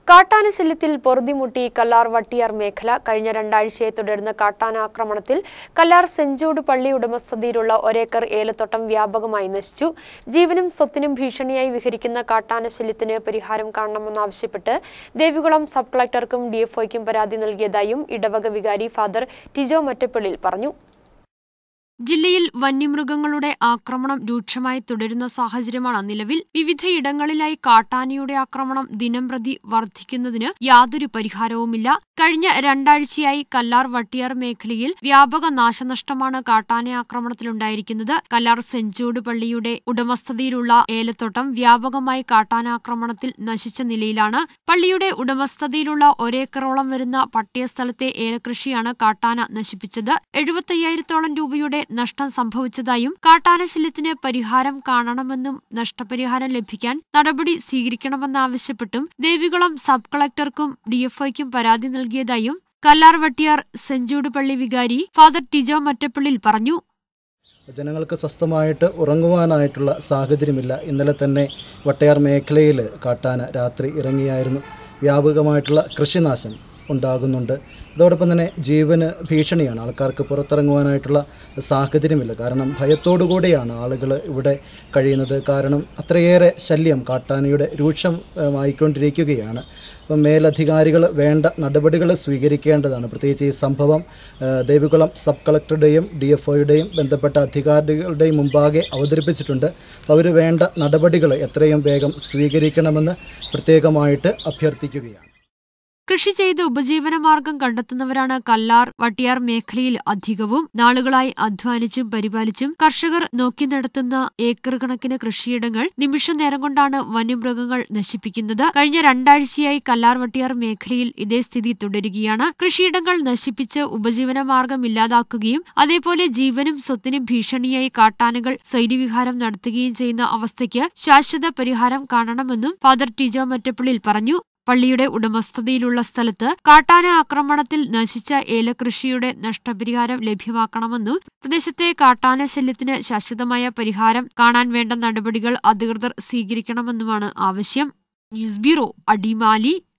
കാട്ടാന ശല്യത്തിൽ പൊറുതിമുട്ടി കല്ലാർ വട്ടിയാർ മേഖല കഴിഞ്ഞ രണ്ടാഴ്ചയെ തുടർന്ന് കാട്ടാന ആക്രമണത്തിൽ കല്ലാർ സെഞ്ചൂട് പള്ളി ഉടമസ്ഥതയിലുള്ള ഒരേക്കർ ഏലത്തോട്ടം വ്യാപകമായി നശിച്ചു ജീവനും സ്വത്തിനും ഭീഷണിയായി വിഹരിക്കുന്ന കാട്ടാന ശല്യത്തിന് പരിഹാരം കാണണമെന്നാവശ്യപ്പെട്ട് ദേവികുളം സബ് കളക്ടർക്കും ഡിഎഫ്ഒയ്ക്കും പരാതി നൽകിയതായും ഇടവക വികാരി ഫാദർ ടിജോ മറ്റപ്പള്ളിൽ പറഞ്ഞു ജില്ലയിൽ വന്യമൃഗങ്ങളുടെ ആക്രമണം രൂക്ഷമായി തുടരുന്ന സാഹചര്യമാണ് നിലവിൽ വിവിധയിടങ്ങളിലായി കാട്ടാനയുടെ ആക്രമണം ദിനംപ്രതി വർദ്ധിക്കുന്നതിന് യാതൊരു പരിഹാരവുമില്ല കഴിഞ്ഞ രണ്ടാഴ്ചയായി കല്ലാർ വട്ടിയാർ മേഖലയിൽ വ്യാപക നാശനഷ്ടമാണ് കാട്ടാന ആക്രമണത്തിലുണ്ടായിരിക്കുന്നത് കല്ലാർ സെഞ്ചൂട് പള്ളിയുടെ ഉടമസ്ഥതയിലുള്ള ഏലത്തോട്ടം വ്യാപകമായി കാട്ടാനാക്രമണത്തിൽ നശിച്ച നിലയിലാണ് പള്ളിയുടെ ഉടമസ്ഥതയിലുള്ള ഒരേക്കറോളം വരുന്ന പട്ടികസ്ഥലത്തെ ഏലകൃഷിയാണ് കാട്ടാന നശിപ്പിച്ചത് എഴുപത്തയ്യായിരത്തോളം രൂപയുടെ നഷ്ടം സംഭവിച്ചതായും കാട്ടാനശല്യത്തിന് പരിഹാരം കാണണമെന്നും നഷ്ടപരിഹാരം ലഭിക്കാൻ നടപടി സ്വീകരിക്കണമെന്നാവശ്യപ്പെട്ടും ദേവികുളം സബ് കളക്ടർക്കും ഡിഎഫ്ഐക്കും പരാതി നൽകിയതായും കല്ലാർ വട്ടിയാർ സെഞ്ചൂട് പള്ളി വികാരി ഫാദർ ടിജോ മറ്റപ്പള്ളിൽ പറഞ്ഞു ജനങ്ങൾക്ക് സ്വസ്ഥമായിട്ട് ഉറങ്ങുവാനായിട്ടുള്ള സാഹചര്യമില്ല ഇന്നലെ തന്നെ വട്ടയാർ മേഖലയിൽ കാട്ടാന രാത്രി ഇറങ്ങിയായിരുന്നു വ്യാപകമായിട്ടുള്ള കൃഷിനാശം ഉണ്ടാകുന്നുണ്ട് അതോടൊപ്പം തന്നെ ജീവന് ഭീഷണിയാണ് ആൾക്കാർക്ക് പുറത്തിറങ്ങുവാനായിട്ടുള്ള സാഹചര്യമില്ല കാരണം ഭയത്തോടുകൂടിയാണ് ആളുകൾ ഇവിടെ കഴിയുന്നത് കാരണം അത്രയേറെ ശല്യം കാട്ടാനയുടെ രൂക്ഷമായിക്കൊണ്ടിരിക്കുകയാണ് അപ്പം മേലധികാരികൾ വേണ്ട നടപടികൾ സ്വീകരിക്കേണ്ടതാണ് പ്രത്യേകിച്ച് ഈ സംഭവം ആ, ദേവികുളം സബ് കളക്ടറുടെയും ഡി എഫ് ഒയുടെയും ബന്ധപ്പെട്ട അധികാരികളുടെയും മുമ്പാകെ അവതരിപ്പിച്ചിട്ടുണ്ട് അവർ വേണ്ട നടപടികൾ എത്രയും വേഗം സ്വീകരിക്കണമെന്ന് പ്രത്യേകമായിട്ട് അഭ്യർത്ഥിക്കുകയാണ് കൃഷി ചെയ്ത് ഉപജീവനമാർഗം കണ്ടെത്തുന്നവരാണ് കല്ലാർ വട്ടിയാർ മേഖലയിൽ അധികവും നാളുകളായി അധ്വാനിച്ചും പരിപാലിച്ചും കർഷകർ നോക്കി നടത്തുന്ന ഏക്കർ കണക്കിന് കൃഷിയിടങ്ങൾ നിമിഷ നേരം കൊണ്ടാണ് വന്യമൃഗങ്ങൾ നശിപ്പിക്കുന്നത് കഴിഞ്ഞ രണ്ടാഴ്ചയായി കല്ലാർ വട്ടിയാർ മേഖലയിൽ ഇതേ സ്ഥിതി തുടരുകയാണ് കൃഷിയിടങ്ങൾ നശിപ്പിച്ച് ഉപജീവനമാർഗം ഇല്ലാതാക്കുകയും അതേപോലെ ജീവനും സ്വത്തിനും ഭീഷണിയായി കാട്ടാനകൾ സ്വൈര്യവിഹാരം നടത്തുകയും ചെയ്യുന്ന അവസ്ഥയ്ക്ക് ശാശ്വത പരിഹാരം കാണണമെന്നും ഫാദർ ടിജോ മറ്റപ്പള്ളിയിൽ പറഞ്ഞു പള്ളിയുടെ ഉടമസ്ഥതയിലുള്ള സ്ഥലത്ത് കാട്ടാന ആക്രമണത്തിൽ നശിച്ച ഏലകൃഷിയുടെ നഷ്ടപരിഹാരം ലഭ്യമാക്കണമെന്നും പ്രദേശത്തെ കാട്ടാന ശല്യത്തിന് ശാശ്വതമായ പരിഹാരം കാണാൻ വേണ്ട നടപടികൾ അധികൃതർ സ്വീകരിക്കണമെന്നുമാണ് ആവശ്യം ന്യൂസ് ബ്യൂറോ അടിമാലി